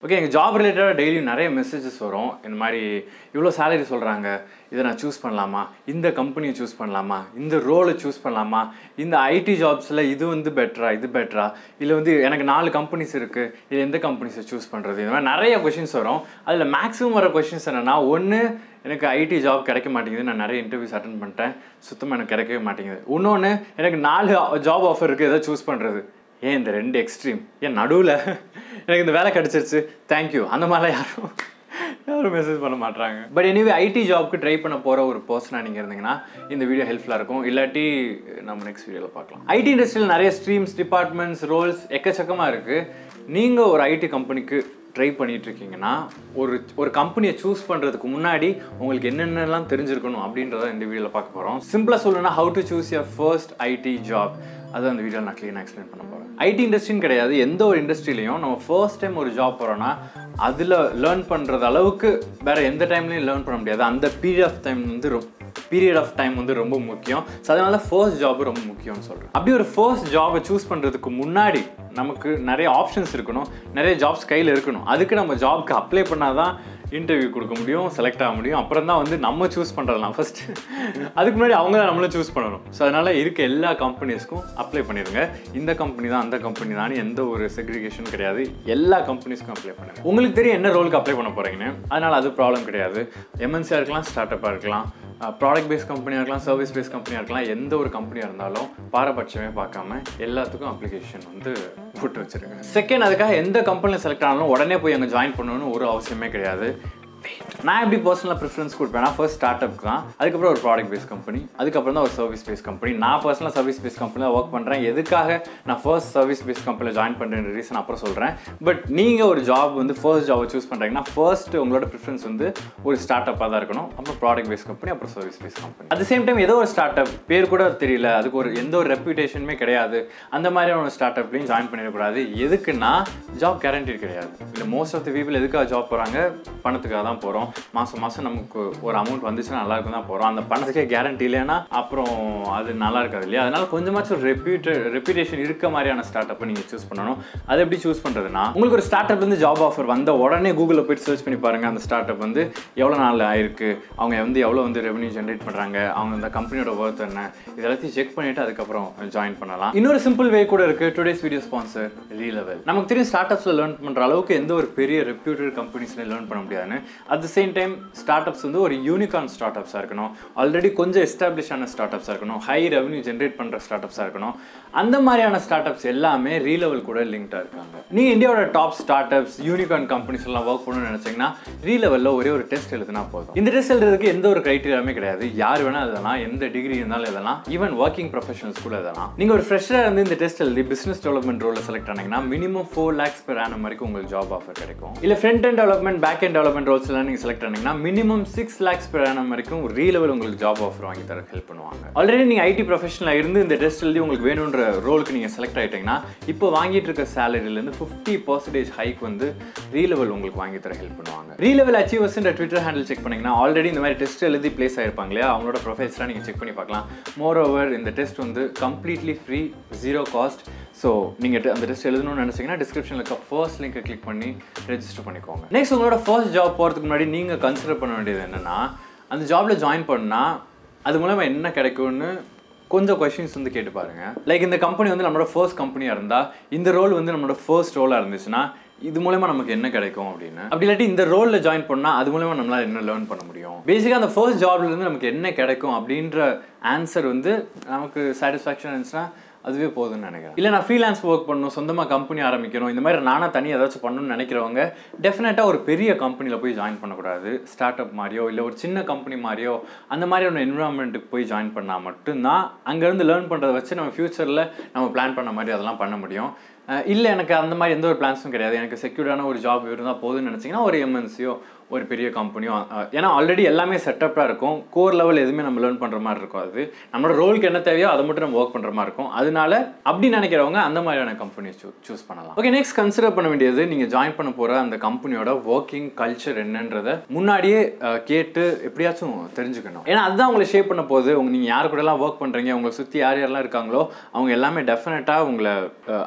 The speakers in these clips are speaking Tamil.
ஓகே எங்கள் ஜாப் ரிலேட்டடாக டெய்லியும் நிறைய மெசேஜஸ் வரும் இந்த மாதிரி இவ்வளோ சேலரி சொல்கிறாங்க இதை நான் சூஸ் பண்ணலாமா இந்த கம்பெனியை சூஸ் பண்ணலாமா இந்த ரோலை சூஸ் பண்ணலாமா இந்த ஐடி ஜாப்ஸில் இது வந்து பெட்டரா இது பெட்டரா இல்லை வந்து எனக்கு நாலு கம்பெனிஸ் இருக்குது இது எந்த கம்பெனிஸை சூஸ் பண்ணுறது இந்த மாதிரி நிறைய கொஷின்ஸ் வரும் அதில் மேக்ஸிமம் வர கொஷின்ஸ் என்னென்னா ஒன்று எனக்கு ஐடி ஜாப் கிடைக்க மாட்டேங்குது நான் நிறைய இன்டர்வியூஸ் அட்டன் பண்ணிட்டேன் சுத்தமாக எனக்கு கிடைக்கவே மாட்டேங்குது இன்னொன்று எனக்கு நாலு ஜாப் ஆஃபர் இருக்குது எதை சூஸ் பண்ணுறது ஏன் இந்த ரெண்டு எக்ஸ்ட்ரீம் ஏன் நடுவில் எனக்கு இந்த வேலை கிடச்சிருச்சு தேங்க்யூ அந்த மாதிரிலாம் யாரும் யாரும் மெசேஜ் பண்ண மாட்டாங்க பட் எனிவே ஐடி ஜாப்க்கு ட்ரை பண்ண போகிற ஒரு பர்சனாக நீங்கள் இருந்தீங்கன்னா இந்த வீடியோ ஹெல்ப்ஃபுல்லாக இருக்கும் இல்லாட்டி நம்ம நெக்ஸ்ட் வீடியோவில் பார்க்கலாம் ஐடி இண்டஸ்ட்ரியில் நிறைய ஸ்ட்ரீம்ஸ் டிபார்ட்மெண்ட்ஸ் ரோல்ஸ் எக்கச்சக்கமாக இருக்குது நீங்கள் ஒரு ஐடி கம்பெனிக்கு ட்ரை பண்ணிட்டு இருக்கீங்கன்னா ஒரு ஒரு கம்பெனியை சூஸ் பண்ணுறதுக்கு முன்னாடி உங்களுக்கு என்னென்னலாம் தெரிஞ்சிருக்கணும் அப்படின்றத இந்த வீடியோவில் பார்க்க போகிறோம் சிம்பிளாக சொல்லணும்னா how to choose your first IT job அதை அந்த வீடியோவில் நான் க்ளீனாக எக்ஸ்பிளைன் பண்ண போகிறேன் ஐடி இண்டஸ்ட்ரின்னு கிடையாது எந்த ஒரு இண்டஸ்ட்ரியிலையும் நம்ம ஃபர்ஸ்ட் டைம் ஒரு ஜாப் போகிறோன்னா அதில் லேர்ன் பண்ணுறது அளவுக்கு வேறு எந்த டைம்லையும் லேர்ன் பண்ண முடியாது அந்த பீரியட் ஆஃப் டைம் வந்து ரொம்ப பீரியட் ஆஃப் டைம் வந்து ரொம்ப முக்கியம் ஸோ அதனால ஃபர்ஸ்ட் ஜாப் ரொம்ப முக்கியம்னு சொல்கிறேன் அப்படி ஒரு ஃபர்ஸ்ட் ஜாபை சூஸ் பண்ணுறதுக்கு முன்னாடி நமக்கு நிறைய ஆப்ஷன்ஸ் இருக்கணும் நிறைய ஜாப்ஸ் கையில் இருக்கணும் அதுக்கு நம்ம ஜாப்க்கு அப்ளை பண்ணால் தான் இன்டர்வியூ கொடுக்க முடியும் செலக்ட் ஆக முடியும் அப்புறம் தான் வந்து நம்ம சூஸ் பண்ணுறதுலாம் ஃபர்ஸ்ட் அதுக்கு முன்னாடி அவங்க தான் நம்மளும் சூஸ் பண்ணணும் ஸோ அதனால் இருக்க எல்லா கம்பெனிஸ்க்கும் அப்ளை பண்ணிடுங்க இந்த கம்பெனி தான் அந்த கம்பெனி தான் எந்த ஒரு செக்ரிகேஷன் கிடையாது எல்லா கம்பெனிஸ்க்கும் அப்ளை பண்ணுங்க உங்களுக்கு தெரியும் என்ன ரோலுக்கு அப்ளை பண்ண போகிறீங்கன்னு அதனால் அது ப்ராப்ளம் கிடையாது எம்என்சியாக இருக்கலாம் ஸ்டார்ட் அப்பாக இருக்கலாம் ப்ராடக்ட் பேஸ் கம்பெனியாக இருக்கலாம் சர்வீஸ் பேஸ் கம்பெனியாக இருக்கலாம் எந்த ஒரு கம்பெனியாக இருந்தாலும் பாரபட்சமே பார்க்காம எல்லாத்துக்கும் அப்ளிகேஷன் வந்து போட்டு வச்சிருங்க செகண்ட் அதுக்காக எந்த கம்பெனியில் செலக்ட் ஆனாலும் உடனே போய் அங்கே ஜாயின் பண்ணணும்னு ஒரு அவசியமே கிடையாது நான் எப்படி பர்சனலாக ப்ரிஃபரன்ஸ் கொடுப்பேன்னா ஃபர்ஸ்ட் ஸ்டார்ட் அப்க்கு தான் அதுக்கப்புறம் ஒரு ப்ராடக்ட் பேஸ் கம்பெனி அதுக்கப்புறம் தான் ஒரு சர்வீஸ் பேஸ் கம்பெனி நான் பர்சனலாக சர்வீஸ் பேஸ் கம்பெனியில் ஒர்க் பண்ணுறேன் எதுக்காக நான் ஃபர்ஸ்ட் சர்வீஸ் பேஸ் கம்பெனியில் ஜாயின் பண்ணுற ரீசன் அப்புறம் சொல்கிறேன் பட் நீங்கள் ஒரு ஜாப் வந்து ஃபர்ஸ்ட் ஜாபை சூஸ் பண்ணுறீங்கன்னா ஃபர்ஸ்ட் உங்களோட ப்ரிஃபரன்ஸ் வந்து ஒரு ஸ்டார்ட் அப்பாக தான் இருக்கணும் அப்புறம் ப்ராடக்ட் பேஸ் கம்பெனி அப்புறம் service based company at same time ஏதோ ஒரு ஸ்டார்ட் அப் பேர் கூட தெரியல அதுக்கு ஒரு எந்த ஒரு ரெப்யூட்டேஷனுமே கிடையாது அந்த மாதிரியான ஒரு ஸ்டார்ட் அப்லையும் ஜாயின் பண்ணிடக்கூடாது எதுக்குன்னா ஜாப் கேரண்டி கிடையாது இல்லை மோஸ்ட் ஆஃப் த பீப்புள் எதுக்காக ஜாப் போகிறாங்க பணத்துக்காக தான் போகிறோம் மாதம் மாதம் நமக்கு ஒரு அமௌண்ட் வந்துச்சுன்னா நல்லா இருக்கும் தான் போகிறோம் அந்த பணத்துக்கே கேரண்டி இல்லைன்னா அப்புறம் அது நல்லா இருக்காது இல்லையா அதனால கொஞ்சமாச்சும் ரெப்யூட்ட ரெப்யூட்டேஷன் இருக்க மாதிரியான ஸ்டார்ட் அப்பை நீங்கள் சூஸ் பண்ணணும் அதை எப்படி சூஸ் பண்ணுறதுனா உங்களுக்கு ஒரு ஸ்டார்ட் அப் வந்து ஜாப் ஆஃபர் வந்த உடனே கூகுளில் போயிட்டு சர்ச் பண்ணி பாருங்கள் அந்த ஸ்டார்ட் அப் வந்து எவ்வளோ நாள் ஆயிருக்கு அவங்க வந்து எவ்வளோ வந்து ரெவன்யூ ஜென்ரேட் பண்ணுறாங்க அவங்க அந்த கம்பெனியோட ஒர்த் என்ன இது எல்லாத்தையும் செக் பண்ணிவிட்டு அதுக்கப்புறம் ஜாயின் பண்ணலாம் இன்னொரு சிம்பிள் வே கூட இருக்குது today's video sponsor Relevel நமக்கு தெரியும் ஸ்டார்ட் அப்ஸில் லேர்ன் பண்ணுற அளவுக்கு எந்த ஒரு பெரிய ரெப்யூட்டட் கம்பெனிஸில் லேர்ன் பண்ண முடியாதுன்னு at the same time startups வந்து ஒரு யூனிகான் ஸ்டார்ட் அப்ஸாக இருக்கணும் ஆல்ரெடி கொஞ்சம் எஸ்டாப்ளிஷ் ஆன ஸ்டார்ட் அப்ஸாக இருக்கணும் ஹை ரெவன்யூ ஜென்ரேட் பண்ணுற ஸ்டார்ட் அப்ஸாக இருக்கணும் அந்த மாதிரியான ஸ்டார்ட் அப்ஸ் எல்லாமே ரீலெவல் கூட லிங்க்டாக இருக்காங்க நீங்கள் இந்தியாவோட top startups unicorn companies எல்லாம் ஒர்க் பண்ணணும்னு நினச்சிங்கன்னா ரீலெவலில் ஒரே ஒரு டெஸ்ட் எழுதுனா போதும் இந்த டெஸ்ட் எழுதுறதுக்கு எந்த ஒரு கிரைட்டீரியாமே கிடையாது யார் வேணால் எழுதலாம் எந்த டிகிரி இருந்தாலும் எழுதலாம் ஈவன் ஒர்க்கிங் ப்ரொஃபஷனல்ஸ் கூட எழுதலாம் நீங்கள் ஒரு ஃப்ரெஷராக இருந்து இந்த டெஸ்ட் எழுதி பிஸ்னஸ் டெவலப்மெண்ட் ரோலில் செலக்ட் ஆனீங்கன்னா minimum four lakhs per annum வரைக்கும் உங்களுக்கு ஜாப் ஆஃபர் கிடைக்கும் இல்லை front end development back end development ரோல்ஸ்லாம் நீங்கள் செலக்ட் ஆனீங்கன்னா minimum six lakhs per annum வரைக்கும் ரீ லெவல் உங்களுக்கு ஜாப் ஆஃபர் வாங்கி தர ஹெல்ப் பண்ணுவாங்க ஆல்ரெடி நீங்கள் ஐடி ப்ரொஃபஷனலாக இருந்து இந்த டெஸ்ட் எழுதி உங்களுக்கு வேணுன்ற ரோலுக்கு நீங்கள் செலக்ட் ஆகிட்டீங்கன்னா இப்போ வாங்கிட்டு இருக்க சேலரியிலேருந்து ஃபிஃப்டி பர்சன்டேஜ் ஹைக் வந்து ரீ லெவல் உங்களுக்கு வாங்கி தர ஹெல்ப் பண்ணுவாங்க ரீ லெவல் அச்சீவர்ஸ்ன்ற ட்விட்டர் ஹேண்டில் செக் பண்ணிங்கன்னா ஆல்ரெடி இந்த மாதிரி டெஸ்ட் எழுதி பிளேஸ் ஆயிருப்பாங்க இல்லையா அவங்களோட ப்ரொஃபைல்ஸ்லாம் நீங்கள் செக் பண்ணி பார்க்கலாம் மோர் ஓவர் இந்த டெஸ்ட் வந்து completely free zero cost so நீங்கள் அந்த டெஸ்ட் எழுதணும்னு நினச்சிங்கன்னா டிஸ்கிரிப்ஷனில் இருக்க ஃபர்ஸ்ட் லிங்கை கிளிக் பண்ணி ரெஜிஸ்டர் பண்ணிக்கோங்க நெக்ஸ்ட் உங்களோட ஃபர்ஸ்ட் ஜாப் போகிறதுக்கு முன்னாடி நீங்கள் கன்சிடர் பண்ண வேண்டியது என்னென்னா அந்த ஜாபில் ஜாயின் பண்ணால் அது மூலமாக என்ன கிடைக்கும்னு கொஞ்சம் கொஷின்ஸ் வந்து கேட்டு பாருங்க லைக் இந்த கம்பெனி வந்து நம்மளோட ஃபர்ஸ்ட் கம்பெனியாக இருந்தால் இந்த ரோல் வந்து நம்மளோட ஃபர்ஸ்ட் ரோலாக இருந்துச்சுன்னா இது மூலமா நமக்கு என்ன கிடைக்கும் அப்படின்னு அப்படி இல்லாட்டி இந்த ரோலில் ஜாயின் பண்ணால் அது மூலமா நம்மளால் என்ன லேர்ன் பண்ண முடியும் பேசிக்காக அந்த ஃபர்ஸ்ட் ஜாப்ல இருந்து நமக்கு என்ன கிடைக்கும் அப்படின்ற ஆன்சர் வந்து நமக்கு சாட்டிஸ்ஃபேக்ஷன் இருந்துச்சுன்னா அதுவே போதும்னு நினைக்கிறேன் இல்லை நான் ஃப்ரீலான்ஸ் ஒர்க் பண்ணணும் சொந்தமாக கம்பெனி ஆரம்பிக்கணும் இந்த மாதிரி நானாக தனியாக ஏதாச்சும் பண்ணணும்னு நினைக்கிறவங்க டெஃபினட்டாக ஒரு பெரிய கம்பெனியில் போய் ஜாயின் பண்ணக்கூடாது ஸ்டார்ட் அப் மாதிரியோ இல்லை ஒரு சின்ன கம்பெனி மாதிரியோ அந்த மாதிரியான என்விரான்மெண்ட்டுக்கு போய் ஜாயின் பண்ணால் மட்டும்தான் அங்கேருந்து லேர்ன் பண்ணுறத வச்சு நம்ம ஃப்யூச்சரில் நம்ம பிளான் பண்ண மாதிரி அதெல்லாம் பண்ண முடியும் இல்லை எனக்கு அந்த மாதிரி எந்த ஒரு பிளான்ஸும் கிடையாது எனக்கு செக்யூர்டான ஒரு ஜாப் இருந்தால் போதும்னு நினச்சிங்கன்னா ஒரு எம்என்சியோ ஒரு பெரிய கம்பெனியோ ஏன்னா ஆல்ரெடி எல்லாமே செட்டப்பாக இருக்கும் கோர் லெவல் எதுவுமே நம்ம லேர்ன் பண்ணுற மாதிரி இருக்கும் அது நம்மளோட ரோலுக்கு என்ன தேவையோ அதை மட்டும் நம்ம ஒர்க் பண்ணுற மாதிரி இருக்கும் அதனால அப்படி நினைக்கிறவங்க அந்த மாதிரியான கம்பெனியை சூ சூஸ் பண்ணலாம் ஓகே நெக்ஸ்ட் கன்சிடர் பண்ண வேண்டியது நீங்கள் ஜாயின் பண்ண போகிற அந்த கம்பெனியோட ஒர்க்கிங் கல்ச்சர் என்னன்றதை முன்னாடியே அஹ், கேட்டு எப்படியாச்சும் தெரிஞ்சுக்கணும் ஏன்னா அதுதான் உங்களை ஷேப் பண்ண போகுது உங்க நீங்கள் யார் கூடலாம் ஒர்க் பண்ணுறீங்க உங்களை சுற்றி யார் யாரெல்லாம் இருக்காங்களோ அவங்க எல்லாமே டெஃபினட்டாக உங்களை அஃபெக்ட் பண்ணுவாங்க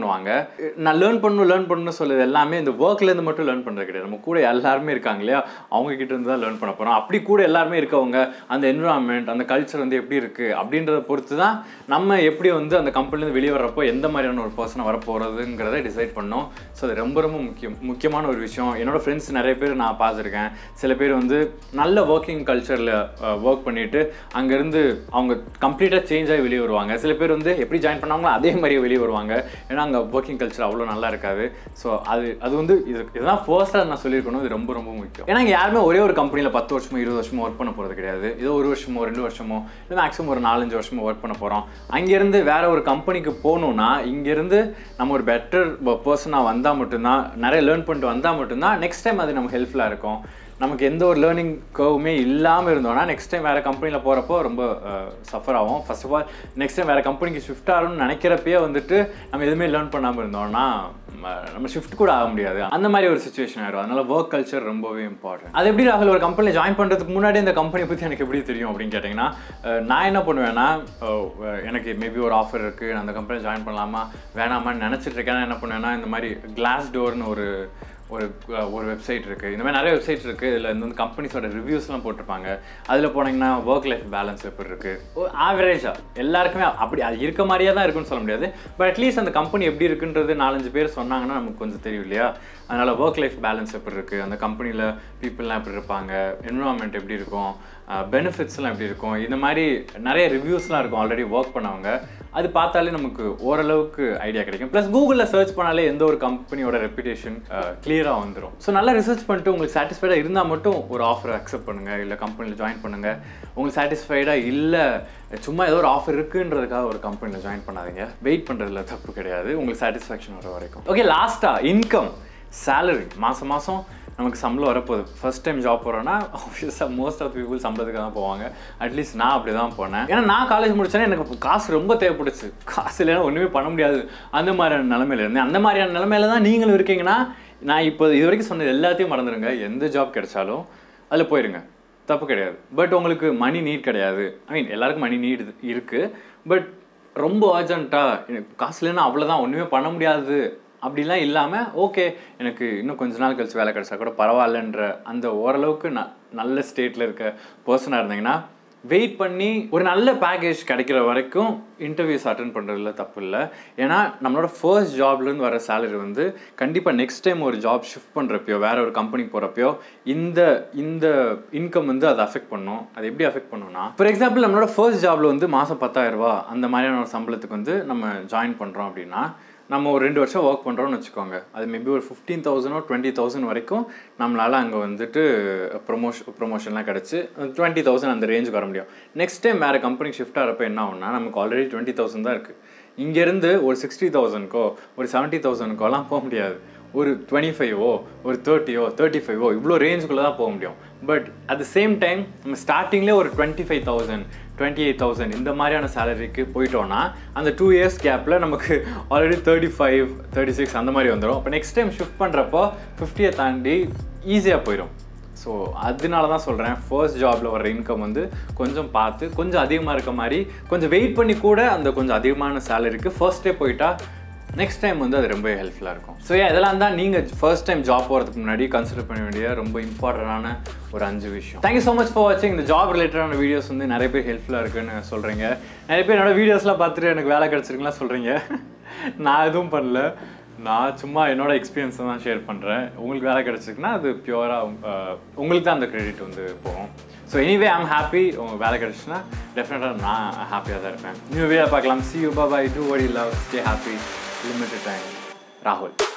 பண்ணுவாங்க நான் லேர்ன் பண்ணணும் லேர்ன் பண்ணணும்னு சொல்லுது எல்லாமே இந்த ஒர்க்லேருந்து மட்டும் லேர்ன் பண்ணுறது கிடையாது நம்ம கூட எல்லாருமே இருக்காங்க இல்லையா அவங்க கிட்ட இருந்து தான் லேர்ன் பண்ண போகிறோம் அப்படி கூட எல்லாருமே இருக்கவங்க அந்த என்விரான்மெண்ட் அந்த கல்ச்சர் வந்து எப்படி இருக்குது அப்படின்றத பொறுத்து தான் நம்ம எப்படி வந்து அந்த கம்பெனிலேருந்து வெளியே வர்றப்போ எந்த மாதிரியான ஒரு பர்சனை வர போகிறதுங்கிறத டிசைட் பண்ணோம் ஸோ அது ரொம்ப ரொம்ப முக்கியம் முக்கியமான ஒரு விஷயம் என்னோட ஃப்ரெண்ட்ஸ் நிறைய பேர் நான் பார்த்துருக்கேன் சில பேர் வந்து நல்ல ஒர்க்கிங் கல்ச்சரில் ஒர்க் பண்ணிட்டு அங்கேருந்து அவங்க கம்ப்ளீட்டாக சேஞ்ச் ஆகி வெளியே வருவாங்க சில பேர் வந்து எப்படி ஜாயின் பண்ணாங்களோ அதே மாதிரியே வெளியே வருவாங்க ஏன்னா அங்கே ஒர்க்கிங் கல்ச்சர் அவ்வளோ நல்லா இருக்காது ஸோ அது அது வந்து இது இதுதான் ஃபர்ஸ்ட்டாக நான் சொல்லியிருக்கணும் இது ரொம்ப ரொம்ப முக்கியம் ஏன்னா இங்க யாருமே ஒரே ஒரு கம்பெனியில் பத்து வருஷமோ இருபது வருஷமோ ஒர்க் பண்ண போகிறது கிடையாது ஏதோ ஒரு வருஷமோ ரெண்டு வருஷமோ இல்லை மேக்ஸிமம் ஒரு நாலஞ்சு வருஷமோ ஒர்க் பண்ண போகிறோம் அங்கேருந்து வேற ஒரு கம்பெனிக்கு போகணுன்னா இங்கேருந்து நம்ம ஒரு பெட்டர் பர்சனாக வந்தால் மட்டும்தான் நிறைய லேர்ன் பண்ணிட்டு வந்தால் மட்டும்தான் நெக்ஸ்ட் டைம் அது நமக்கு ஹெல்ப்ஃபுல்லாக இருக்கும் நமக்கு எந்த ஒரு லேர்னிங் கர்வுமே இல்லாமல் இருந்தோம்னா நெக்ஸ்ட் டைம் வேறு கம்பெனியில் போகிறப்போ ரொம்ப சஃபர் ஆகும் first of all next time வேறு கம்பெனிக்கு ஷிஃப்ட் ஆகணும்னு நினைக்கிறப்பயே வந்துட்டு நம்ம எதுவுமே லேர்ன் பண்ணாமல் இருந்தோம்னா ம, நம்ம ஷிஃப்ட் கூட ஆக முடியாது அந்த மாதிரி ஒரு சுச்சுவேஷன் ஆயிடும் அதனால ஒர்க் கல்ச்சர் ரொம்பவே இம்பார்ட்டன்ட் அது எப்படி ராகுல் ஒரு கம்பெனியில் ஜாயின் பண்ணுறதுக்கு முன்னாடி இந்த கம்பெனியை பற்றி எனக்கு எப்படி தெரியும் அப்படின்னு கேட்டிங்கன்னா அஹ், நான் என்ன பண்ணுவேன்னா அஹ், எனக்கு மேபி ஒரு ஆஃபர் இருக்குது நான் அந்த கம்பெனியில் ஜாயின் பண்ணலாமா வேணாமான்னு நினச்சிட்டு இருக்கேன் நான் என்ன பண்ணுவேன்னா இந்த மாதிரி கிளாஸ் டோர்னு ஒரு ஒரு அஹ், ஒரு வெப்சைட் இருக்குது இந்த மாதிரி நிறைய வெப்சைட் இருக்குது இதில் இந்த வந்து கம்பெனிஸோட ரிவ்யூஸ்லாம் போட்டிருப்பாங்க அதில் போனீங்கன்னா ஒர்க் லைஃப் பேலன்ஸ் எப்படி இருக்குது ஆவரேஜாக எல்லாருக்குமே அப்படி அது இருக்க மாதிரியே தான் இருக்குன்னு சொல்ல முடியாது பட் அட்லீஸ்ட் அந்த கம்பெனி எப்படி இருக்குன்றது நாலஞ்சு பேர் சொன்னாங்கன்னா நமக்கு கொஞ்சம் தெரியும் இல்லையா அதனால் ஒர்க் லைஃப் பேலன்ஸ் எப்படி இருக்குது அந்த கம்பெனியில் பீப்புளெலாம் எப்படி இருப்பாங்க என்விரான்மெண்ட் எப்படி இருக்கும் பெனிஃபிட்ஸ்லாம் எப்படி இருக்கும் இந்த மாதிரி நிறைய ரிவ்யூஸ்லாம் இருக்கும் ஆல்ரெடி ஒர்க் பண்ணவங்க அது பார்த்தாலே நமக்கு ஓரளவுக்கு ஐடியா கிடைக்கும் ப்ளஸ் கூகுளில் சர்ச் பண்ணாலே எந்த ஒரு கம்பெனியோட ரெப்புடேஷன் கிளியராக வந்துடும் ஸோ நல்லா ரிசர்ச் பண்ணிட்டு உங்களுக்கு சாட்டிஸ்ஃபைடாக இருந்தால் மட்டும் ஒரு ஆஃபர் அக்செப்ட் பண்ணுங்கள் இல்லை கம்பெனியில் ஜாயின் பண்ணுங்கள் உங்களுக்கு சாட்டிஸ்ஃபைடாக இல்லை சும்மா ஏதோ ஒரு ஆஃபர் இருக்குன்றதுக்காக ஒரு கம்பெனியில் ஜாயின் பண்ணாதீங்க வெயிட் பண்ணுறதுல தப்பு கிடையாது உங்களுக்கு சாட்டிஸ்ஃபேக்ஷன் வர வரைக்கும் ஓகே லாஸ்ட்டாக இன்கம் சேலரி மாதம் மாதம் நமக்கு சம்பளம் வரப்போகுது ஃபர்ஸ்ட் டைம் ஜாப் போகிறோன்னா ஆப்வியஸாக மோஸ்ட் ஆஃப் பீப்புள் சம்பளத்துக்கு தான் போவாங்க அட்லீஸ்ட் நான் அப்படி தான் போனேன் ஏன்னா நான் காலேஜ் முடிச்சேன்னா எனக்கு காசு ரொம்ப தேவைப்படுச்சு காசு இல்லைன்னா ஒன்றுமே பண்ண முடியாது அந்த மாதிரியான நிலமையில இருந்தேன் அந்த மாதிரியான நிலமையில தான் நீங்களும் இருக்கீங்கன்னா நான் இப்போ இது வரைக்கும் சொன்னது எல்லாத்தையும் மறந்துடுங்க எந்த ஜாப் கிடைச்சாலும் அதில் போயிருங்க தப்பு கிடையாது பட் உங்களுக்கு மணி நீட் கிடையாது ஐ மீன் எல்லாருக்கும் மணி நீட் இருக்குது பட் ரொம்ப அர்ஜென்ட்டாக எனக்கு காசு இல்லைன்னா அவ்வளோதான் ஒன்றுமே பண்ண முடியாது அப்படிலாம் இல்லாமல் ஓகே எனக்கு இன்னும் கொஞ்ச நாள் கழிச்சு வேலை கிடைச்சா கூட பரவாயில்லன்ற அந்த ஓரளவுக்கு ந நல்ல ஸ்டேட்டில் இருக்க பர்சனாக இருந்தீங்கன்னா வெயிட் பண்ணி ஒரு நல்ல பேக்கேஜ் கிடைக்கிற வரைக்கும் இன்டர்வியூஸ் அட்டன் பண்ணுறதுல தப்பு இல்லை ஏன்னா நம்மளோட ஃபர்ஸ்ட் ஜாப்லேருந்து வர சேலரி வந்து கண்டிப்பாக நெக்ஸ்ட் டைம் ஒரு ஜாப் ஷிஃப்ட் பண்ணுறப்பயோ வேற ஒரு கம்பெனிக்கு போகிறப்பயோ இந்த இந்த இன்கம் வந்து அதை அஃபெக்ட் பண்ணும் அது எப்படி அஃபெக்ட் பண்ணும்னா ஃபார் எக்ஸாம்பிள் நம்மளோட ஃபர்ஸ்ட் ஜாப்ல வந்து மாதம் பத்தாயிரம் ரூபாய் அந்த மாதிரியான ஒரு சம்பளத்துக்கு வந்து நம்ம ஜாயின் பண்ணுறோம் அப்படின்னா நம்ம ஒரு ரெண்டு வருஷம் ஒர்க் பண்ணுறோம்னு வச்சுக்கோங்க அது மேபி ஒரு ஃபிஃப்டீன் தௌசண்டோ டுவெண்ட்டி தௌசண்ட் வரைக்கும் நம்மளால் அங்கே வந்துட்டு ப்ரொமோஷன் ப்ரொமோஷன்லாம் கிடச்சி டுவெண்ட்டி தௌசண்ட் அந்த ரேஞ்சுக்கு வர முடியும் நெக்ஸ்ட் டைம் வேறு கம்பெனிக்கு ஷிஃப்ட் ஆகிறப்ப என்ன ஆகும்னா நமக்கு ஆல்ரெடி டுவெண்ட்டி தௌசண்ட் தான் இருக்குது இங்கேருந்து ஒரு சிக்ஸ்டி தௌசண்ட்க்கோ ஒரு செவன்ட்டி தௌசண்ட்க்கோலாம் போக முடியாது ஒரு டுவெண்ட்டி ஃபைவோ ஒரு தேர்ட்டியோ தேர்ட்டி ஃபைவோ இவ்வளோ ரேஞ்சுக்குள்ளே தான் போக முடியும் but at the same time நம்ம ஸ்டார்டிங்லேயே ஒரு twenty five thousand twenty eight thousand இந்த மாதிரியான சேலரிக்கு போயிட்டோன்னா அந்த டூ இயர்ஸ் கேப்பில் நமக்கு already thirty five thirty six அந்த மாதிரி வந்துடும் அப்போ நெக்ஸ்ட் டைம் ஷிஃப்ட் பண்ணுறப்போ ஃபிஃப்டியை தாண்டி ஈஸியாக போயிடும் ஸோ அதனால தான் சொல்கிறேன் ஃபர்ஸ்ட் ஜாபில் வர இன்கம் வந்து கொஞ்சம் பார்த்து கொஞ்சம் அதிகமாக இருக்க மாதிரி கொஞ்சம் வெயிட் பண்ணி கூட அந்த கொஞ்சம் அதிகமான சேலரிக்கு ஃபர்ஸ்டே போயிட்டா நெக்ஸ்ட் டைம் வந்து அது ரொம்ப ஹெல்ப்ஃபுல்லாக இருக்கும் ஸோ இதெல்லாம் தான் நீங்கள் ஃபர்ஸ்ட் டைம் ஜாப் போகிறதுக்கு முன்னாடி கன்சிடர் பண்ண வேண்டிய ரொம்ப இம்பார்ட்டண்டான ஒரு அஞ்சு விஷயம் தேங்க்யூ ஸோ மச் ஃபார் வாட்சிங் இந்த ஜாப் ரிலேட்டடான வீடியோஸ் வந்து நிறைய பேர் ஹெல்ப்ஃபுல்லாக இருக்குன்னு சொல்கிறீங்க நிறைய பேர் என்னோட வீடியோஸ்லாம் பார்த்துட்டு எனக்கு வேலை கிடச்சிருக்குலாம் சொல்கிறீங்க நான் எதுவும் பண்ணல நான் சும்மா என்னோட எக்ஸ்பீரியன்ஸை தான் ஷேர் பண்ணுறேன் உங்களுக்கு வேலை கிடச்சிருக்குன்னா அது பியூராக உங்களுக்கு தான் அந்த கிரெடிட் வந்து போகும் ஸோ எனிவே ஐம் ஹாப்பி உங்களுக்கு வேலை கிடச்சுன்னா டெஃபினட்டாக நான் ஹாப்பியாக தான் இருப்பேன் நியூ வீடியோ பார்க்கலாம் சி யூ பாய் டூ வடி love stay happy limited time ராகுல்